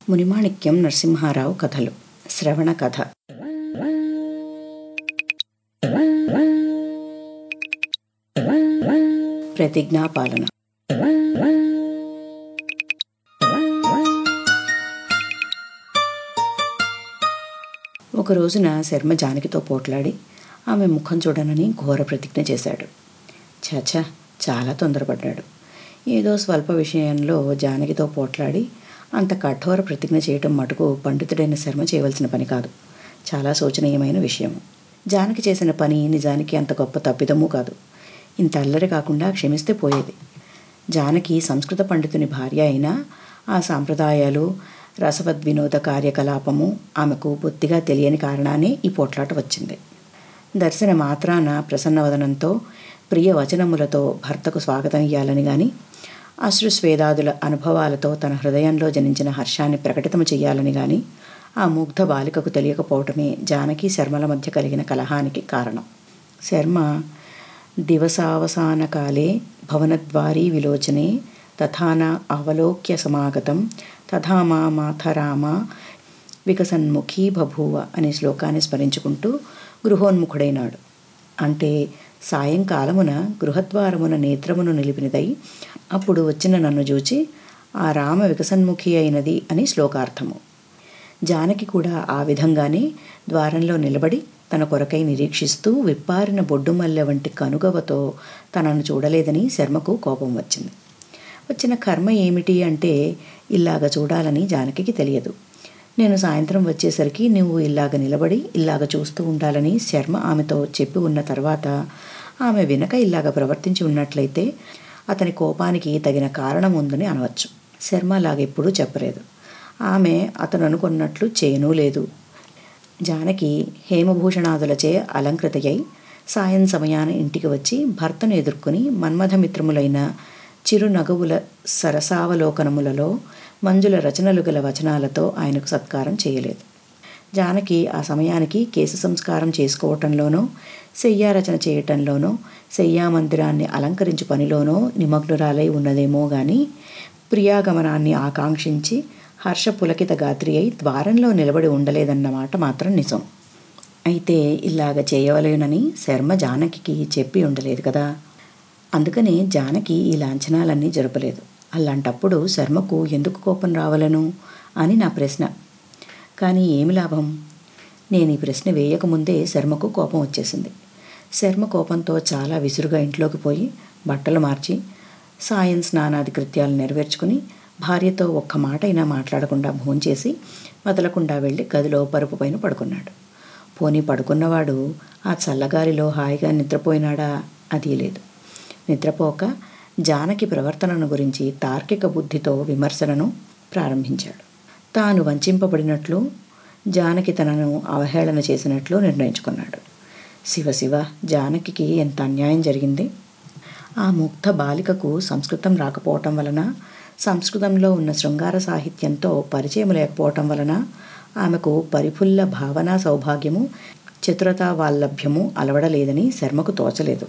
మునిమాణిక్యం నరసింహారావు కథలు శ్రవణ కథ ప్రతిజ్ఞాపాలన ఒక రోజున శర్మ జానకితో పోట్లాడి ఆమె ముఖం చూడనని ఘోర ప్రతిజ్ఞ చేశాడు చాచా చాలా తొందరపడ్డాడు ఏదో స్వల్ప విషయంలో జానకితో పోట్లాడి అంత కఠోర ప్రతిజ్ఞ చేయటం మటుకు పండితుడైన శర్మ చేయవలసిన పని కాదు చాలా శోచనీయమైన విషయం జానకి చేసిన పని నిజానికి అంత గొప్ప తప్పిదము కాదు ఇంత అల్లరి కాకుండా క్షమిస్తే పోయేది జానకి సంస్కృత పండితుని భార్య అయినా ఆ సాంప్రదాయాలు రసవద్వినోద కార్యకలాపము ఆమెకు బొత్తిగా తెలియని కారణానే ఈ పోట్లాట వచ్చింది దర్శన మాత్రాన ప్రసన్నవదనంతో ప్రియ వచనములతో భర్తకు స్వాగతం ఇయ్యాలని గాని అశ్రుస్వేదాదుల అనుభవాలతో తన హృదయంలో జనించిన హర్షాన్ని ప్రకటితము చెయ్యాలని గాని ఆ ముగ్ధ బాలికకు తెలియకపోవటమే జానకి శర్మల మధ్య కలిగిన కలహానికి కారణం శర్మ దివసావసానకాలే భవనద్వారీ విలోచనే తథాన అవలోక్య సమాగతం తథా మా మాథరామ వికసన్ముఖీ బభూవ అనే శ్లోకాన్ని స్మరించుకుంటూ గృహోన్ముఖుడైనాడు అంటే సాయంకాలమున గృహద్వారమున నేత్రమును నిలిపినదై అప్పుడు వచ్చిన నన్ను చూచి ఆ రామ వికసన్ముఖి అయినది అని శ్లోకార్థము జానకి కూడా ఆ విధంగానే ద్వారంలో నిలబడి తన కొరకై నిరీక్షిస్తూ విప్పారిన బొడ్డుమల్లె వంటి కనుగవతో తనను చూడలేదని శర్మకు కోపం వచ్చింది వచ్చిన కర్మ ఏమిటి అంటే ఇల్లాగ చూడాలని జానకి తెలియదు నేను సాయంత్రం వచ్చేసరికి నువ్వు ఇల్లాగ నిలబడి ఇల్లాగ చూస్తూ ఉండాలని శర్మ ఆమెతో చెప్పి ఉన్న తర్వాత ఆమె వెనక ఇల్లాగ ప్రవర్తించి ఉన్నట్లయితే అతని కోపానికి తగిన కారణం ఉందని అనవచ్చు శర్మ అలాగెప్పుడూ చెప్పలేదు ఆమె అతను అనుకున్నట్లు చేయనూ లేదు జానకి హేమభూషణాదులచే అలంకృతయ్యై సాయం సమయాన ఇంటికి వచ్చి భర్తను ఎదుర్కొని మన్మథమిత్రములైన చిరునగవుల సరసావలోకనములలో మంజుల రచనలు గల వచనాలతో ఆయనకు సత్కారం చేయలేదు జానకి ఆ సమయానికి కేసు సంస్కారం చేసుకోవటంలోనో శయ్యారచన చేయటంలోనో శయ్యామందిరాన్ని అలంకరించు పనిలోనో నిమగ్నురాలై ఉన్నదేమో గాని ప్రియాగమనాన్ని ఆకాంక్షించి హర్ష పులకిత గాత్రి అయి ద్వారంలో నిలబడి ఉండలేదన్నమాట మాత్రం నిజం అయితే ఇలాగ చేయవలేనని శర్మ జానకి చెప్పి ఉండలేదు కదా అందుకనే జానకి ఈ లాంఛనాలన్నీ జరపలేదు అలాంటప్పుడు శర్మకు ఎందుకు కోపం రావలను అని నా ప్రశ్న కానీ ఏమి లాభం నేను ఈ ప్రశ్న వేయకముందే శర్మకు కోపం వచ్చేసింది శర్మ కోపంతో చాలా విసురుగా ఇంట్లోకి పోయి బట్టలు మార్చి సాయం స్నానాది కృత్యాలు నెరవేర్చుకుని భార్యతో ఒక్క మాట అయినా మాట్లాడకుండా భోంచేసి వదలకుండా వెళ్ళి గదిలో పరుపు పైన పడుకున్నాడు పోనీ పడుకున్నవాడు ఆ చల్లగాలిలో హాయిగా నిద్రపోయినాడా అది లేదు నిద్రపోక జానకి ప్రవర్తనను గురించి తార్కిక బుద్ధితో విమర్శలను ప్రారంభించాడు తాను వంచింపబడినట్లు జానకి తనను అవహేళన చేసినట్లు నిర్ణయించుకున్నాడు శివ శివ జానకి ఎంత అన్యాయం జరిగింది ఆ ముక్త బాలికకు సంస్కృతం రాకపోవటం వలన సంస్కృతంలో ఉన్న శృంగార సాహిత్యంతో పరిచయం లేకపోవటం వలన ఆమెకు పరిఫుల్ల భావనా సౌభాగ్యము చతురతా వాల్లభ్యము అలవడలేదని శర్మకు తోచలేదు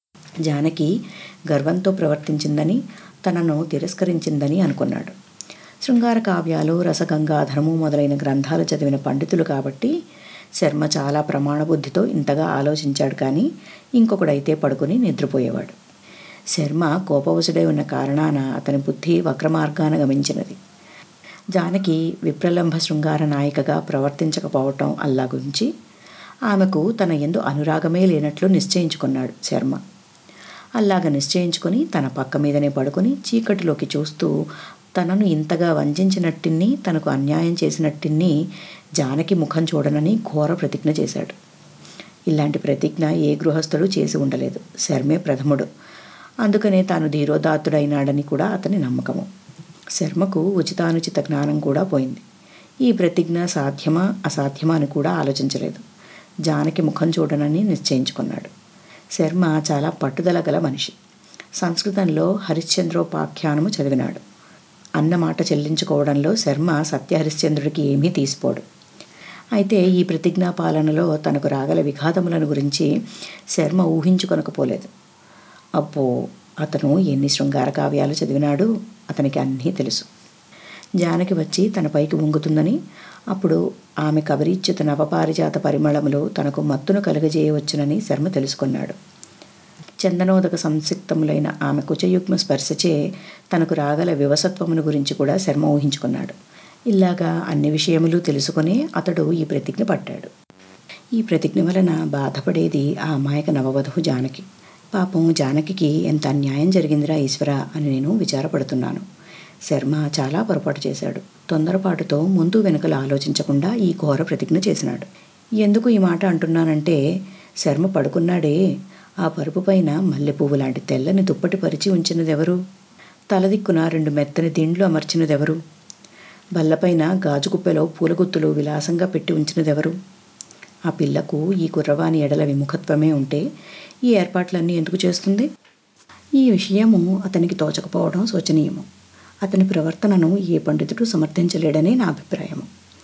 జానకి గర్వంతో ప్రవర్తించిందని తనను తిరస్కరించిందని అనుకున్నాడు శృంగార కావ్యాలు రసగంగాధరము మొదలైన గ్రంథాలు చదివిన పండితులు కాబట్టి శర్మ చాలా ప్రమాణబుద్ధితో ఇంతగా ఆలోచించాడు కానీ ఇంకొకడైతే పడుకుని నిద్రపోయేవాడు శర్మ కోపవశుడై ఉన్న కారణాన అతని బుద్ధి వక్రమార్గాన గమించినది జానకి విప్రలంభ శృంగార నాయికగా ప్రవర్తించకపోవటం అల్లా గురించి ఆమెకు తన ఎందు అనురాగమే లేనట్లు నిశ్చయించుకున్నాడు శర్మ అలాగ నిశ్చయించుకొని తన పక్క మీదనే పడుకొని చీకటిలోకి చూస్తూ తనను ఇంతగా వంచినట్టిన్ని తనకు అన్యాయం చేసినట్టిన్ని జానకి ముఖం చూడనని ఘోర ప్రతిజ్ఞ చేశాడు ఇలాంటి ప్రతిజ్ఞ ఏ గృహస్థుడు చేసి ఉండలేదు శర్మే ప్రథముడు అందుకనే తాను ధీరోదాత్తుడైనాడని కూడా అతని నమ్మకము శర్మకు ఉచితానుచిత జ్ఞానం కూడా పోయింది ఈ ప్రతిజ్ఞ సాధ్యమా అసాధ్యమా అని కూడా ఆలోచించలేదు జానకి ముఖం చూడనని నిశ్చయించుకున్నాడు శర్మ చాలా పట్టుదల గల మనిషి సంస్కృతంలో హరిశ్చంద్రోపాఖ్యానము చదివినాడు అన్నమాట చెల్లించుకోవడంలో శర్మ సత్యహరిశ్చంద్రుడికి ఏమీ తీసిపోడు అయితే ఈ ప్రతిజ్ఞా పాలనలో తనకు రాగల విఘాతములను గురించి శర్మ ఊహించుకొనకపోలేదు అబ్బో అతను ఎన్ని శృంగార కావ్యాలు చదివినాడు అతనికి అన్నీ తెలుసు జానకి వచ్చి తన పైకి వంగుతుందని అప్పుడు ఆమె కబరీచ్యుత నవపారిజాత పరిమళములు తనకు మత్తును కలుగజేయవచ్చునని శర్మ తెలుసుకున్నాడు చందనోదక సంసిక్తములైన ఆమె కుచయుగ్మ స్పర్శచే తనకు రాగల వివసత్వమును గురించి కూడా శర్మ ఊహించుకున్నాడు ఇలాగా అన్ని విషయములు తెలుసుకుని అతడు ఈ ప్రతిజ్ఞ పట్టాడు ఈ ప్రతిజ్ఞ వలన బాధపడేది ఆ అమాయక నవవధువు జానకి పాపం జానకి ఎంత అన్యాయం జరిగిందిరా ఈశ్వర అని నేను విచారపడుతున్నాను శర్మ చాలా పొరపాటు చేశాడు తొందరపాటుతో ముందు వెనుకలు ఆలోచించకుండా ఈ ఘోర ప్రతిజ్ఞ చేసినాడు ఎందుకు ఈ మాట అంటున్నానంటే శర్మ పడుకున్నాడే ఆ పరుపు పైన మల్లెపువ్వు లాంటి తెల్లని దుప్పటి పరిచి ఉంచినదెవరు తలదిక్కున రెండు మెత్తని దిండ్లు అమర్చినదెవరు బల్లపైన గాజు కుప్పెలో పూలగుత్తులు విలాసంగా పెట్టి ఉంచినదెవరు ఆ పిల్లకు ఈ కుర్రవాని ఎడల విముఖత్వమే ఉంటే ఈ ఏర్పాట్లన్నీ ఎందుకు చేస్తుంది ఈ విషయము అతనికి తోచకపోవడం శోచనీయము అతని ప్రవర్తనను ఏ పండితుడు సమర్థించలేడని నా అభిప్రాయము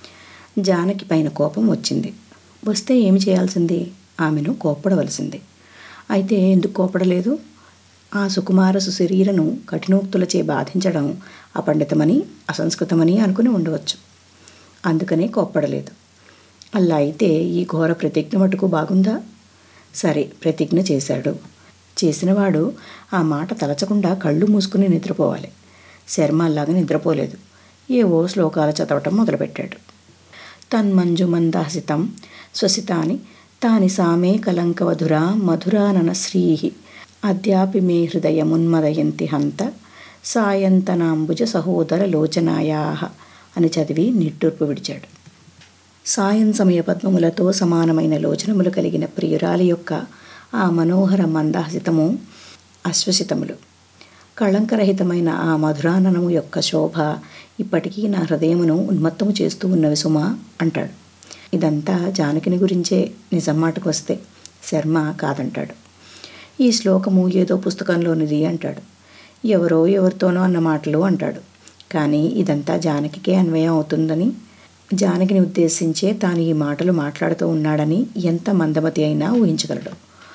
జానకి పైన కోపం వచ్చింది వస్తే ఏమి చేయాల్సింది ఆమెను కోప్పడవలసింది అయితే ఎందుకు కోపడలేదు ఆ సుకుమార సుశరీరను కఠినోక్తులచే బాధించడం అపండితమని అసంస్కృతమని అనుకుని ఉండవచ్చు అందుకనే కోప్పడలేదు అలా అయితే ఈ ఘోర ప్రతిజ్ఞ మటుకు బాగుందా సరే ప్రతిజ్ఞ చేశాడు చేసినవాడు ఆ మాట తలచకుండా కళ్ళు మూసుకుని నిద్రపోవాలి శర్మ అలాగా నిద్రపోలేదు ఏవో శ్లోకాలు చదవటం మొదలుపెట్టాడు తన్మంజు మందాసితం స్వసితాని తాని సామే కలంకవధురా మధురానన శ్రీహి అద్యాపి మే హృదయమున్మదయంతి హంత సాయంతనాంబుజ సహోదర లోచనాయా అని చదివి నిట్టూర్పు విడిచాడు సాయం సమయ పద్మములతో సమానమైన లోచనములు కలిగిన ప్రియురాలి యొక్క ఆ మనోహర మందహసితము అశ్వసితములు కళంకరహితమైన ఆ మధురాననము యొక్క శోభ ఇప్పటికీ నా హృదయమును ఉన్మత్తము చేస్తూ ఉన్నవి సుమా అంటాడు ఇదంతా జానకిని గురించే నిజం మాటకు వస్తే శర్మ కాదంటాడు ఈ శ్లోకము ఏదో పుస్తకంలోనిది అంటాడు ఎవరో ఎవరితోనో అన్న మాటలు అంటాడు కానీ ఇదంతా జానకికే అన్వయం అవుతుందని జానకిని ఉద్దేశించే తాను ఈ మాటలు మాట్లాడుతూ ఉన్నాడని ఎంత మందమతి అయినా ఊహించగలడు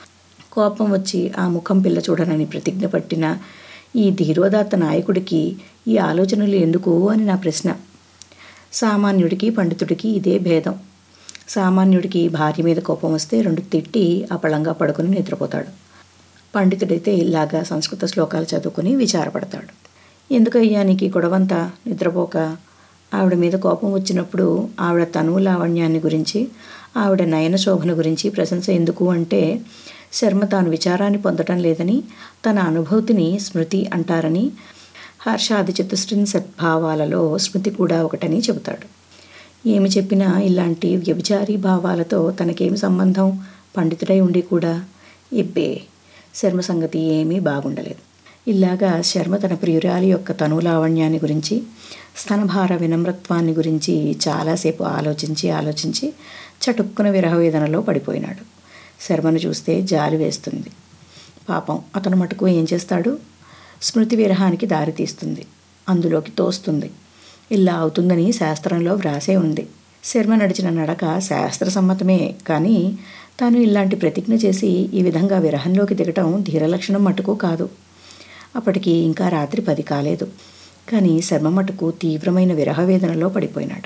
కోపం వచ్చి ఆ ముఖం పిల్ల చూడనని ప్రతిజ్ఞ పట్టిన ఈ ధీరోదాత్త నాయకుడికి ఈ ఆలోచనలు ఎందుకు అని నా ప్రశ్న సామాన్యుడికి పండితుడికి ఇదే భేదం సామాన్యుడికి భార్య మీద కోపం వస్తే రెండు తిట్టి అపళంగా పడుకుని నిద్రపోతాడు పండితుడైతే ఇలాగా సంస్కృత శ్లోకాలు చదువుకుని విచారపడతాడు ఎందుకయ్యా నీకు ఈ గొడవంతా నిద్రపోక ఆవిడ మీద కోపం వచ్చినప్పుడు ఆవిడ తనువు లావణ్యాన్ని గురించి ఆవిడ నయన శోభన గురించి ప్రశంస ఎందుకు అంటే శర్మ తాను విచారాన్ని పొందటం లేదని తన అనుభూతిని స్మృతి అంటారని హర్షాది చతుశ్రిన్ సద్భావాలలో స్మృతి కూడా ఒకటని చెబుతాడు ఏమి చెప్పినా ఇలాంటి వ్యభిచారీ భావాలతో తనకేమి సంబంధం పండితుడై ఉండి కూడా ఇబ్బే శర్మ సంగతి ఏమీ బాగుండలేదు ఇలాగా శర్మ తన ప్రియురాలి యొక్క తనులావణ్యాన్ని గురించి స్తనభార వినమ్రత్వాన్ని గురించి చాలాసేపు ఆలోచించి ఆలోచించి చటుక్కున విరహవేదనలో పడిపోయినాడు శర్మను చూస్తే జాలి వేస్తుంది పాపం అతను మటుకు ఏం చేస్తాడు స్మృతి విరహానికి దారి తీస్తుంది అందులోకి తోస్తుంది ఇలా అవుతుందని శాస్త్రంలో వ్రాసే ఉంది శర్మ నడిచిన నడక శాస్త్రసమ్మతమే కానీ తాను ఇలాంటి ప్రతిజ్ఞ చేసి ఈ విధంగా విరహంలోకి దిగటం ధీరలక్షణం మటుకు కాదు అప్పటికి ఇంకా రాత్రి పది కాలేదు కానీ శర్మ మటుకు తీవ్రమైన విరహవేదనలో పడిపోయినాడు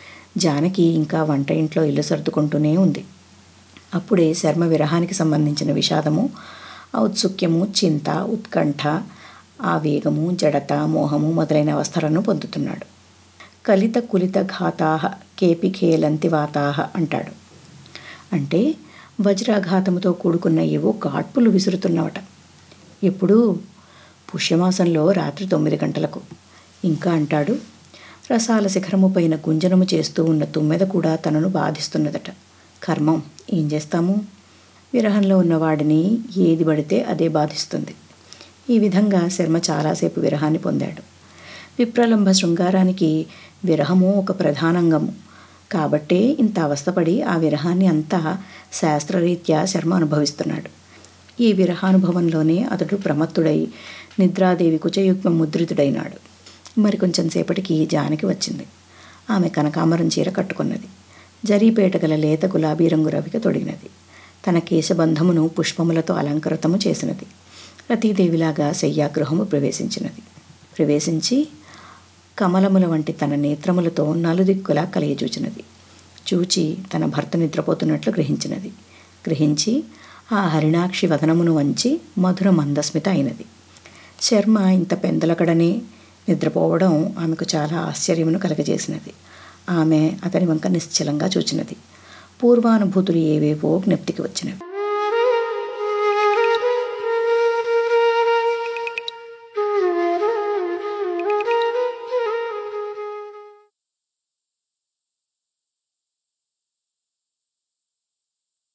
జానకి ఇంకా వంట ఇంట్లో ఇల్లు సర్దుకుంటూనే ఉంది అప్పుడే శర్మ విరహానికి సంబంధించిన విషాదము ఔత్సుక్యము చింత ఉత్కంఠ ఆవేగము జడత మోహము మొదలైన అవస్థలను పొందుతున్నాడు కలిత కులిత ఘాతాహ కేపి ఖేలంతి వాతాహ అంటాడు అంటే వజ్రాఘాతముతో కూడుకున్న ఏవో గాడ్పులు విసురుతున్నవట ఎప్పుడు పుష్యమాసంలో రాత్రి తొమ్మిది గంటలకు ఇంకా అంటాడు రసాల శిఖరము పైన గుంజనము చేస్తూ ఉన్న తుమ్మెద కూడా తనను బాధిస్తున్నదట కర్మం ఏం చేస్తాము విరహంలో ఉన్నవాడిని ఏది పడితే అదే బాధిస్తుంది ఈ విధంగా శర్మ చాలాసేపు విరహాన్ని పొందాడు విప్రలంభ శృంగారానికి విరహము ఒక ప్రధానంగము కాబట్టే ఇంత అవస్థపడి ఆ విరహాన్ని అంతా శాస్త్రరీత్యా శర్మ అనుభవిస్తున్నాడు ఈ విరహానుభవంలోనే అతడు ప్రమత్తుడై నిద్రాదేవి కుచయుగ్మ ముద్రితుడైనాడు మరి కొంచెం సేపటికి జానకి వచ్చింది ఆమె కనకాంబరం చీర కట్టుకున్నది జరీపేట గల లేత గులాబీ రంగు రవిక తొడిగినది తన కేశబంధమును పుష్పములతో అలంకృతము చేసినది రతీదేవిలాగా శయ్యాగృహము ప్రవేశించినది ప్రవేశించి కమలముల వంటి తన నేత్రములతో నలుదిక్కులా కలియచూచినది చూచి తన భర్త నిద్రపోతున్నట్లు గ్రహించినది గ్రహించి ఆ హరిణాక్షి వదనమును వంచి మధుర మందస్మిత అయినది శర్మ ఇంత పెందలకడనే నిద్రపోవడం ఆమెకు చాలా ఆశ్చర్యమును కలగజేసినది ఆమె అతని వంక నిశ్చలంగా చూచినది పూర్వానుభూతులు ఏవేవో జ్ఞప్తికి వచ్చినవి